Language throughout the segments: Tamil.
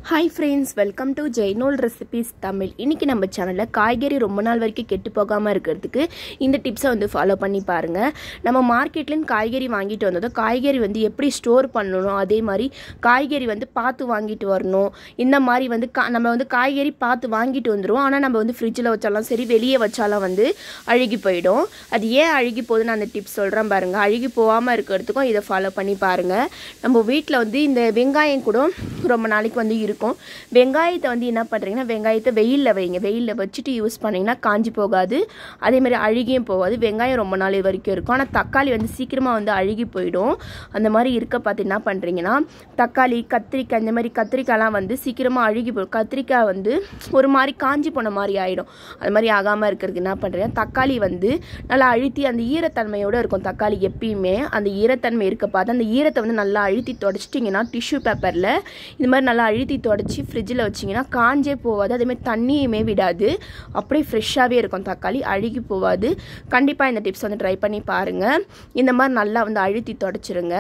hi friends welcome to Jainol recipes Tamil இன்றைக்கி நம்ம சேனலில் காய்கறி ரொம்ப நாள் வரைக்கும் கெட்டு போகாமல் இருக்கிறதுக்கு இந்த டிப்ஸை வந்து ஃபாலோ பண்ணி பாருங்கள் நம்ம மார்க்கெட்லேருந்து காய்கறி வாங்கிட்டு வந்ததும் காய்கறி வந்து எப்படி ஸ்டோர் பண்ணணும் அதே மாதிரி காய்கறி வந்து பார்த்து வாங்கிட்டு வரணும் இந்த மாதிரி வந்து கா நம்ம வந்து காய்கறி பார்த்து வாங்கிட்டு வந்துடுவோம் ஆனால் நம்ம வந்து ஃப்ரிட்ஜில் வச்சாலும் சரி வெளியே வச்சாலும் வந்து அழுகி போயிடும் அது ஏன் அழுகி போகுதுன்னு அந்த டிப்ஸ் சொல்கிறேன் பாருங்கள் அழுகி போகாமல் இருக்கிறதுக்கும் இதை ஃபாலோ பண்ணி பாருங்கள் நம்ம வீட்டில் வந்து இந்த வெங்காயம் கூட ரொம்ப நாளைக்கு வந்து இருக்கும் வெங்காயத்தை வந்து என்ன பண்ணுறீங்கன்னா வெங்காயத்தை வெயிலில் வைங்க வெயிலில் வச்சுட்டு யூஸ் பண்ணிங்கன்னா காஞ்சி போகாது அதே மாதிரி அழுகியும் போகாது வெங்காயம் ரொம்ப நாள் வரைக்கும் இருக்கும் ஆனால் தக்காளி வந்து சீக்கிரமாக வந்து அழுகி போயிடும் அந்த மாதிரி இருக்க பார்த்து என்ன பண்ணுறீங்கன்னா தக்காளி கத்திரிக்காய் இந்த மாதிரி கத்திரிக்காய்லாம் வந்து சீக்கிரமாக அழுகி போயிடும் கத்திரிக்காய் வந்து ஒரு மாதிரி காஞ்சி போன மாதிரி ஆகிடும் அது மாதிரி ஆகாமல் இருக்கிறதுக்கு என்ன பண்ணுறீங்க தக்காளி வந்து நல்லா அழுத்தி அந்த ஈரத்தன்மையோடு இருக்கும் தக்காளி எப்பயுமே அந்த ஈரத்தன்மை இருக்க பார்த்து அந்த ஈரத்தை வந்து நல்லா அழுத்தி தொடச்சிட்டிங்கன்னா டிஷ்யூ பேப்பரில் இந்த மாதிரி நல்லா அழுத்தி தொடச்சி ஃப்ரிட்ஜில் வச்சிங்கன்னா காஞ்சே போகாது அதேமாதிரி தண்ணியுமே விடாது அப்படியே ஃப்ரெஷ்ஷாகவே இருக்கும் தக்காளி அழுகி போகாது கண்டிப்பாக இந்த டிப்ஸ் வந்து ட்ரை பண்ணி பாருங்கள் இந்த மாதிரி நல்லா வந்து அழுத்தி தொடச்சிருங்க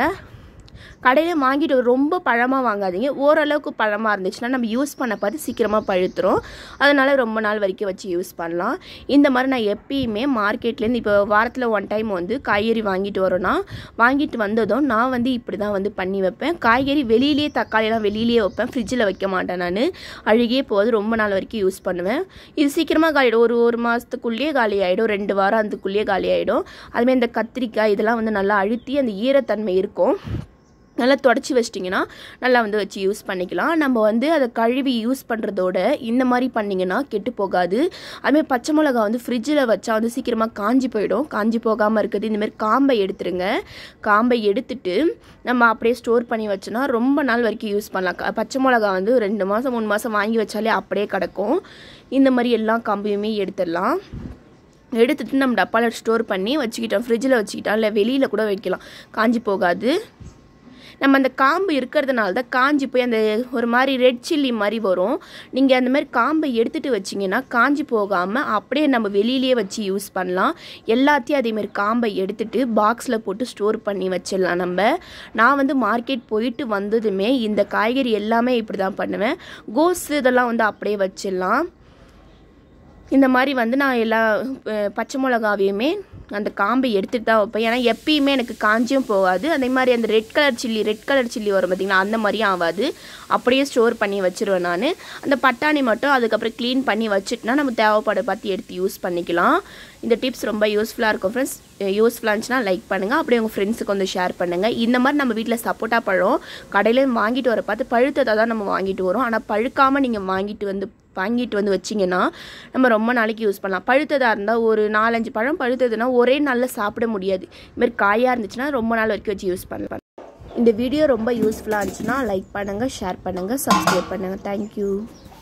கடையில் வாங்கிட்டு ரொம்ப பழமாக வாங்காதீங்க ஓரளவுக்கு பழமாக இருந்துச்சுன்னா நம்ம யூஸ் பண்ண பார்த்து சீக்கிரமாக பழுத்துரும் அதனால் ரொம்ப நாள் வரைக்கும் வச்சு யூஸ் பண்ணலாம் இந்த மாதிரி நான் எப்பயுமே மார்க்கெட்லேருந்து இப்போ வாரத்தில் ஒன் டைம் வந்து காய்கறி வாங்கிட்டு வரோன்னா வாங்கிட்டு வந்ததும் நான் வந்து இப்படி தான் வந்து பண்ணி வைப்பேன் காய்கறி வெளியிலேயே தக்காளியெல்லாம் வெளியிலேயே வைப்பேன் ஃப்ரிட்ஜில் வைக்க மாட்டேன் நான் அழுகியே போகுது ரொம்ப நாள் வரைக்கும் யூஸ் பண்ணுவேன் இது சீக்கிரமாக காலிடும் ஒரு ஒரு மாதத்துக்குள்ளேயே காலி ஆகிடும் ரெண்டு வாரம் அதுக்குள்ளேயே காலி ஆகிடும் அதுமாதிரி இந்த கத்திரிக்காய் இதெல்லாம் வந்து நல்லா அழுத்தி அந்த ஈரத்தன்மை இருக்கும் நல்லா தொடச்சி வச்சிட்டிங்கன்னா நல்லா வந்து வச்சு யூஸ் பண்ணிக்கலாம் நம்ம வந்து அதை கழுவி யூஸ் பண்ணுறதோட இந்த மாதிரி பண்ணிங்கன்னா கெட்டு போகாது அதுமாதிரி பச்சை மிளகா வந்து ஃப்ரிட்ஜில் வச்சா வந்து சீக்கிரமாக காஞ்சி போயிடும் காஞ்சி போகாமல் இருக்குது இந்தமாரி காம்பை எடுத்துருங்க காம்பை எடுத்துட்டு நம்ம அப்படியே ஸ்டோர் பண்ணி வச்சோன்னா ரொம்ப நாள் வரைக்கும் யூஸ் பண்ணலாம் பச்சை மிளகா வந்து ரெண்டு மாதம் மூணு மாதம் வாங்கி வச்சாலே அப்படியே கிடக்கும் இந்த மாதிரி எல்லா காம்பையுமே எடுத்துடலாம் எடுத்துட்டு நம்ம டப்பாவில் ஸ்டோர் பண்ணி வச்சுக்கிட்டோம் ஃப்ரிட்ஜில் வச்சுக்கிட்டோம் இல்லை வெளியில் கூட வைக்கலாம் காஞ்சி போகாது நம்ம அந்த காம்பு இருக்கிறதுனால தான் காஞ்சி போய் அந்த ஒரு மாதிரி ரெட் சில்லி மாதிரி வரும் நீங்கள் அந்த மாதிரி காம்பை எடுத்துகிட்டு வச்சிங்கன்னா காஞ்சி போகாமல் அப்படியே நம்ம வெளியிலேயே வச்சு யூஸ் பண்ணலாம் எல்லாத்தையும் அதேமாதிரி காம்பை எடுத்துகிட்டு பாக்ஸில் போட்டு ஸ்டோர் பண்ணி வச்சிடலாம் நம்ம நான் வந்து மார்க்கெட் போயிட்டு வந்ததுமே இந்த காய்கறி எல்லாமே இப்படி தான் பண்ணுவேன் கோஸ் இதெல்லாம் வந்து அப்படியே வச்சிடலாம் இந்த மாதிரி வந்து நான் எல்லா பச்சை மிளகாவையுமே அந்த காம்பை எடுத்துகிட்டு தான் வைப்பேன் ஏன்னா எப்பயுமே எனக்கு காஞ்சியும் போகாது அதே மாதிரி அந்த red colour chilli red colour chilli வரும் பார்த்திங்களா அந்த மாதிரியும் ஆகாது அப்படியே ஸ்டோர் பண்ணி வச்சுருவேன் நான் அந்த பட்டாணி மட்டும் அதுக்கப்புறம் க்ளீன் பண்ணி வச்சுட்டுனா நம்ம தேவைப்பட பார்த்து எடுத்து யூஸ் பண்ணிக்கலாம் இந்த டிப்ஸ் ரொம்ப யூஸ்ஃபுல்லாக இருக்கும் ஃப்ரெண்ட்ஸ் யூஸ்ஃபுல்லாக இருந்துச்சுன்னா லைக் பண்ணுங்கள் அப்படியே உங்கள் ஃப்ரெண்ட்ஸுக்கு வந்து ஷேர் பண்ணுங்கள் இந்த மாதிரி நம்ம வீட்டில் சப்போட்டா பழம் கடையிலேருந்து வாங்கிட்டு வர பார்த்து பழுத்ததை தான் நம்ம வாங்கிட்டு வரோம் ஆனால் பழுக்காமல் நீங்கள் வாங்கிட்டு வந்து வாங்கிட்டு வந்து வச்சிங்கன்னா நம்ம ரொம்ப நாளைக்கு யூஸ் பண்ணலாம் பழுத்ததாக இருந்தால் ஒரு நாலஞ்சு பழம் பழுத்ததுன்னா ஒரே நாளில் சாப்பிட முடியாது இதுமாதிரி காயாக இருந்துச்சுன்னா ரொம்ப நாள் வரைக்கும் வச்சு யூஸ் பண்ணலாம் இந்த வீடியோ ரொம்ப யூஸ்ஃபுல்லாக இருந்துச்சுன்னா லைக் பண்ணுங்கள் ஷேர் பண்ணுங்கள் சப்ஸ்கிரைப் பண்ணுங்கள் தேங்க்யூ